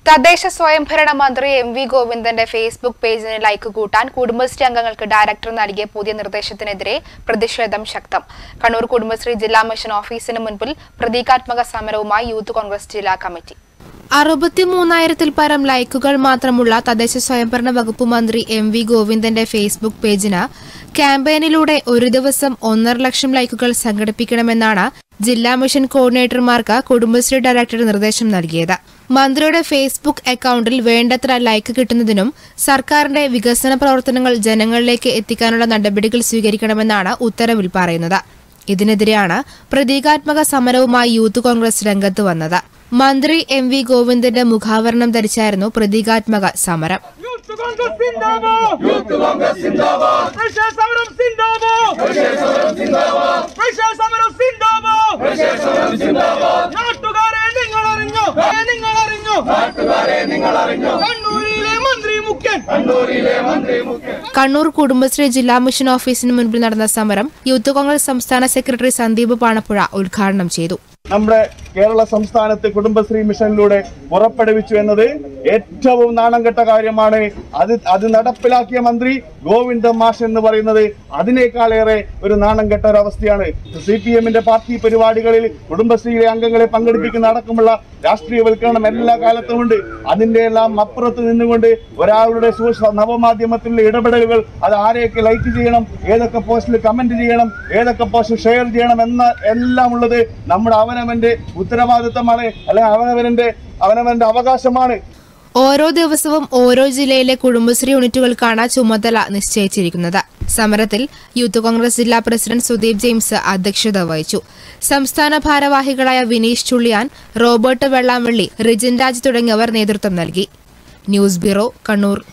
തദ്ദേശ സ്വയംഭരണ മന്ത്രി എം വി ഗോവിന്ദന്റെ ഫേസ്ബുക്ക് പേജിന് ലൈക്ക് കൂട്ടാൻ കുടുംബശ്രീ അംഗങ്ങൾക്ക് ഡയറക്ടർ നൽകിയ പുതിയ നിർദ്ദേശത്തിനെതിരെ പ്രതിഷേധം ശക്തം കണ്ണൂർ കുടുംബശ്രീ ജില്ലാ മിഷൻ ഓഫീസിന് മുൻപിൽ പ്രതീകാത്മക സമരവുമായി യൂത്ത് കോൺഗ്രസ് ജില്ലാ കമ്മിറ്റി അറുപത്തിമൂന്നായിരത്തിൽ പരം ലൈക്കുകൾ മാത്രമുള്ള തദ്ദേശ സ്വയംഭരണ വകുപ്പ് മന്ത്രി എം വി ഗോവിന്ദന്റെ ഫേസ്ബുക്ക് പേജിന് ക്യാമ്പയിനിലൂടെ ഒരു ദിവസം ഒന്നര ലക്ഷം ലൈക്കുകൾ സംഘടിപ്പിക്കണമെന്നാണ് ജില്ലാ മിഷൻ കോർഡിനേറ്റർമാർക്ക് കുടുംബശ്രീ ഡയറക്ടർ നിർദ്ദേശം നൽകിയത് മന്ത്രിയുടെ ഫേസ്ബുക്ക് അക്കൌണ്ടിൽ വേണ്ടത്ര ലൈക്ക് കിട്ടുന്നതിനും സർക്കാരിന്റെ വികസന പ്രവർത്തനങ്ങൾ ജനങ്ങളിലേക്ക് എത്തിക്കാനുള്ള നടപടികൾ സ്വീകരിക്കണമെന്നാണ് ഉത്തരവിൽ പറയുന്നത് ഇതിനെതിരെയാണ് പ്രതീകാത്മക സമരവുമായി യൂത്ത് കോൺഗ്രസ് രംഗത്ത് വന്നത് മന്ത്രി എം വി ഗോവിന്ദന്റെ മുഖാവരണം ധരിച്ചായിരുന്നു പ്രതീകാത്മക സമരം യൂത്ത് കോൺഗ്രസ് സിന്ദാബാദ് യൂത്ത് കോൺഗ്രസ് സിന്ദാബാദ് പ്രശ്ന സമരം സിന്ദാബാദ് പ്രശ്ന സമരം സിന്ദാബാദ് പ്രശ്ന സമരം സിന്ദാബാദ് പ്രശ്ന സമരം സിന്ദാബാദ് നാട്ടുകാരെ നിങ്ങൾ അറിഞ്ഞോ നിങ്ങൾ അറിഞ്ഞോ നാട്ടുകാരെ നിങ്ങൾ അറിഞ്ഞോ കണ്ണൂരിലെ മന്ത്രി മുഖ്യൻ കണ്ണൂരിലെ മന്ത്രി മുഖ്യൻ കണ്ണൂർ കുടുംബശ്രീ ജില്ലാ മിഷൻ ഓഫീസിന് മുൻപിൽ നടന്ന സമരം യൂത്ത് കോൺഗ്രസ് സംസ്ഥാന സെക്രട്ടറി സന്ദീപ് പാണപ്പുഴ ഉദ്ഘാടനം ചെയ്തു നമ്മുടെ കേരള സംസ്ഥാനത്ത് കുടുംബശ്രീ മിഷനിലൂടെ പുറപ്പെടുവിച്ചു എന്നത് ഏറ്റവും നാണംകെട്ട കാര്യമാണ് അത് അത് നടപ്പിലാക്കിയ മന്ത്രി ഗോവിന്ദ മാഷ് എന്ന് പറയുന്നത് അതിനേക്കാളേറെ ഒരു നാണംകെട്ട ഒരവസ്ഥയാണ് സി പി എമ്മിന്റെ പാർട്ടി പരിപാടികളിൽ കുടുംബശ്രീയിലെ അംഗങ്ങളെ പങ്കെടുപ്പിക്കുന്ന അടക്കമുള്ള രാഷ്ട്രീയവൽക്കരണം എല്ലാ കാലത്തും ഉണ്ട് അതിന്റെ എല്ലാം അപ്പുറത്ത് നിന്നുകൊണ്ട് ഒരാളുടെ സോഷ്യ നവമാധ്യമത്തിലുള്ള ഇടപെടലുകൾ അത് ആരെയൊക്കെ ലൈക്ക് ചെയ്യണം ഏതൊക്കെ പോസ്റ്റിൽ കമന്റ് ചെയ്യണം ഏതൊക്കെ പോസ്റ്റ് ഷെയർ ചെയ്യണം എന്ന എല്ലാം ഉള്ളത് നമ്മുടെ അവനവന്റെ ഉത്തരവാദിത്തമാണ് അല്ലെങ്കിൽ അവനവന്റെ അവനവന്റെ അവകാശമാണ് ഓരോ ദിവസവും ഓരോ ജില്ലയിലെ കുടുംബശ്രീ യൂണിറ്റുകൾക്കാണ് ചുമതല നിശ്ചയിച്ചിരിക്കുന്നത് സമരത്തിൽ യൂത്ത് കോൺഗ്രസ് ജില്ലാ പ്രസിഡന്റ് സുദീപ് ജെയിംസ് അധ്യക്ഷത വഹിച്ചു സംസ്ഥാന ഭാരവാഹികളായ വിനീഷ് ചുള്ളിയാൻ റോബർട്ട് വെള്ളാമള്ളി റിജിൻ രാജ് തുടങ്ങിയവർ നേതൃത്വം നൽകി ന്യൂസ് ബ്യൂറോ കണ്ണൂർ